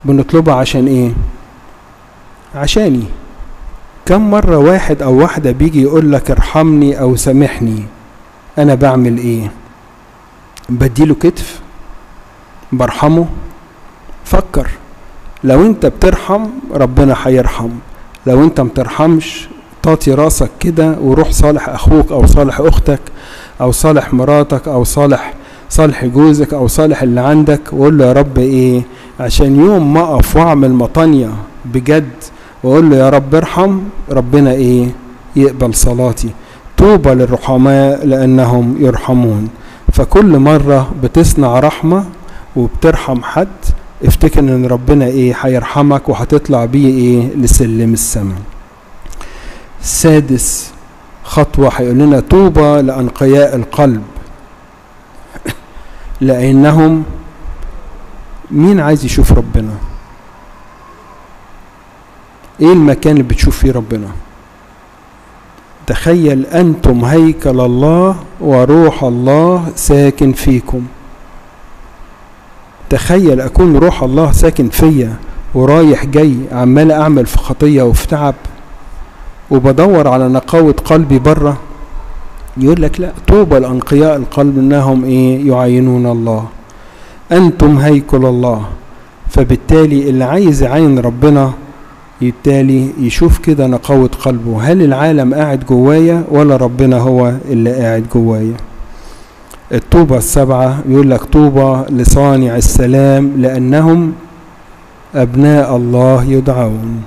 بنطلبها عشان ايه عشاني كم مرة واحد او واحدة بيجي يقول لك ارحمني او سامحني انا بعمل ايه بديله كتف برحمه فكر لو انت بترحم ربنا هيرحم لو انت مترحمش طاطي راسك كده وروح صالح اخوك او صالح اختك او صالح مراتك او صالح صالح جوزك او صالح اللي عندك وقول له يا رب ايه عشان يوم ما اقف واعمل مطانية بجد واقول له يا رب ارحم ربنا ايه يقبل صلاتي طوبى للرحماء لانهم يرحمون فكل مرة بتصنع رحمة وبترحم حد افتكر ان ربنا ايه هيرحمك وهتطلع بيه ايه لسلم السماء سادس خطوة هيقول لنا طوبى لأنقياء القلب لأنهم مين عايز يشوف ربنا ايه المكان اللي بتشوف فيه ربنا تخيل أنتم هيكل الله وروح الله ساكن فيكم تخيل أكون روح الله ساكن فيا ورايح جاي عمال أعمل في خطية وفي تعب وبدور على نقاوة قلبي بره يقول لك لا طوبى لأنقياء القلب إنهم إيه يعينون الله أنتم هيكل الله فبالتالي اللي عايز يعين ربنا بالتالي يشوف كده نقاوة قلبه هل العالم قاعد جوايا ولا ربنا هو اللي قاعد جوايا الطوبة السبعة يقول لك طوبى لصانع السلام لأنهم أبناء الله يدعون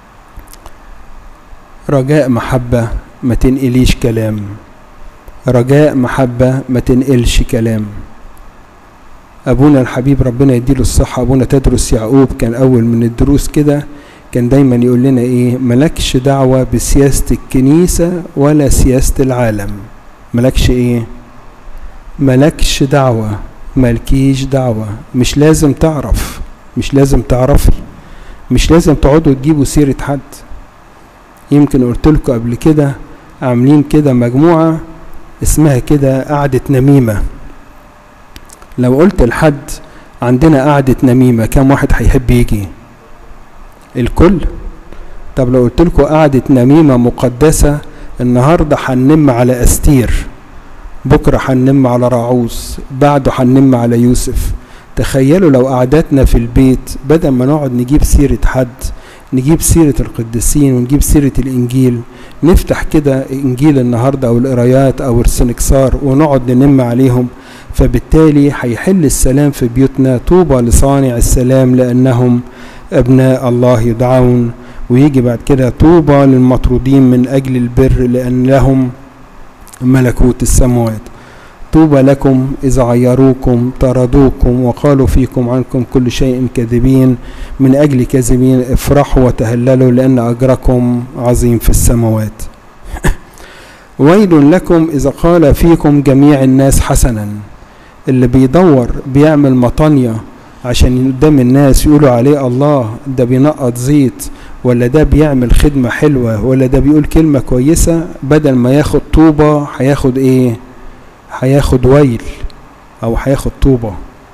رجاء محبة ما تنقليش كلام رجاء محبة ما تنقلش كلام أبونا الحبيب ربنا يديله الصحة أبونا تدرس يعقوب كان أول من الدروس كده كان دايما يقول لنا إيه ملكش دعوة بسياسة الكنيسة ولا سياسة العالم ملكش إيه ملكش دعوة ملكيش دعوة مش لازم تعرف مش لازم تعرفي مش لازم تقعدوا تجيبوا سيرة حد يمكن قلت لكم قبل كده عاملين كده مجموعة اسمها كده قعدة نميمة لو قلت لحد عندنا قعدة نميمة كم واحد هيحب يجي الكل طب لو قلت لكم قعدة نميمة مقدسة النهاردة هننم على أستير بكرة هننم على راعوس بعده هننم على يوسف تخيلوا لو قعدتنا في البيت بدل ما نقعد نجيب سيرة حد نجيب سيرة القديسين ونجيب سيرة الإنجيل نفتح كده إنجيل النهاردة أو القرايات أو السنكسار ونقعد ننم عليهم فبالتالي هيحل السلام في بيوتنا طوبى لصانع السلام لأنهم أبناء الله يدعون ويجي بعد كده طوبى للمطرودين من أجل البر لأن لهم ملكوت السماوات طوبى لكم إذا عيروكم طردوكم وقالوا فيكم عنكم كل شيء كاذبين من أجل كاذبين افرحوا وتهللوا لأن أجركم عظيم في السماوات ويل لكم إذا قال فيكم جميع الناس حسنا اللي بيدور بيعمل مطانية عشان قدام الناس يقولوا عليه الله ده بينقط زيت ولا ده بيعمل خدمة حلوة ولا ده بيقول كلمة كويسة بدل ما ياخد طوبة هياخد ايه هياخد ويل او هياخد طوبة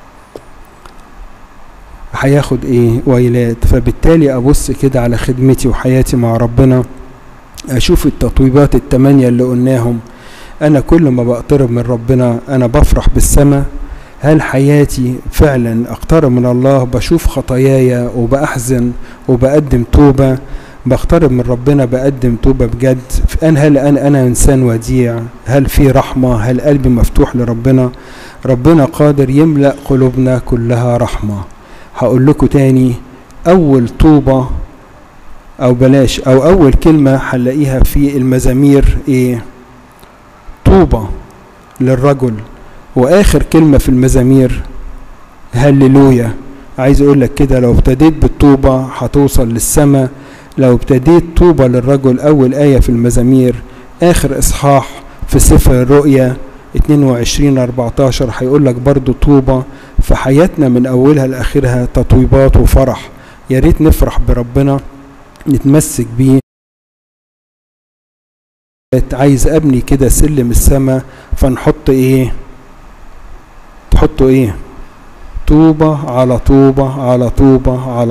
هياخد ايه ويلات فبالتالي ابص كده على خدمتي وحياتي مع ربنا اشوف التطويبات التمانية اللي قلناهم انا كل ما بقترب من ربنا انا بفرح بالسماء هل حياتي فعلا اقترب من الله بشوف خطاياي وبأحزن وبقدم توبة بقترب من ربنا بقدم توبة بجد أن هل أنا, أنا إنسان وديع هل في رحمة هل قلبي مفتوح لربنا ربنا قادر يملأ قلوبنا كلها رحمة هقول لكم تاني أول طوبة أو بلاش أو أول كلمة هنلاقيها في المزامير إيه طوبة للرجل واخر كلمه في المزامير هللويا عايز اقول لك كده لو ابتديت بالطوبه هتوصل للسماء لو ابتديت طوبة للرجل اول ايه في المزامير اخر اصحاح في سفر الرؤيا 22 14 هيقول لك برضو طوبة في حياتنا من اولها لاخرها تطويبات وفرح يا ريت نفرح بربنا نتمسك بيه عايز ابني كده سلم السماء فنحط ايه تحطوا ايه طوبة على طوبة على طوبة على